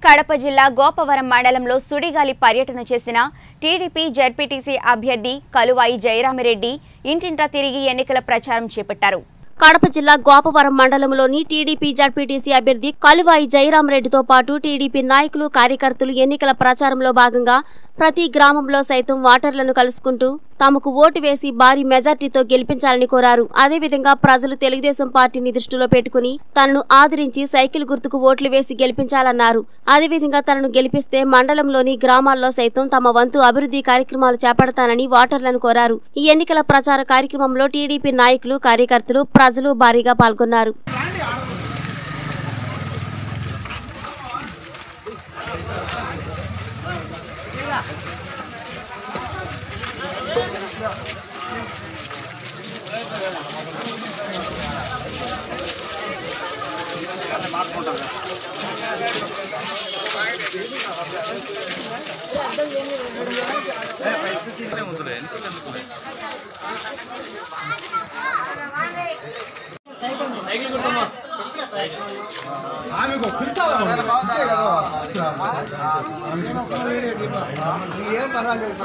కడప జిల్లా గోపవరం మండలంలో సుడిగాలి పర్యటన చేసిన టీడీపీ జడ్పీటీసీ అభ్యర్థి కలువాయి జయరామిరెడ్డి ఇంటింటా తిరిగి ఎన్నికల ప్రచారం చేపట్టారు కడప జిల్లా గోపవరం మండలంలోని టీడీపీ జడ్పీటీసీ అభ్యర్థి కలువాయి జయరామరెడ్డితో పాటు టీడీపీ నాయకులు కార్యకర్తలు ఎన్నికల ప్రచారంలో భాగంగా ప్రతి గ్రామంలో సైతం ఓటర్లను కలుసుకుంటూ తమకు ఓటు వేసి భారీ మెజార్టీతో గెలిపించాలని కోరారు అదేవిధంగా ప్రజలు తెలుగుదేశం పార్టీని దృష్టిలో పెట్టుకుని తనను ఆదరించి సైకిల్ గుర్తుకు ఓట్లు వేసి గెలిపించాలన్నారు అదేవిధంగా తనను గెలిపిస్తే మండలంలోని గ్రామాల్లో సైతం తమ వంతు అభివృద్ధి కార్యక్రమాలు చేపడతానని ఓటర్లను కోరారు ఈ ఎన్నికల ప్రచార కార్యక్రమంలో టీడీపీ నాయకులు కార్యకర్తలు ప్రజలు భారీగా పాల్గొన్నారు ఆమెకు పిలిచాలా ఇచ్చే కదా వచ్చిన ఏం పర్వాలేదు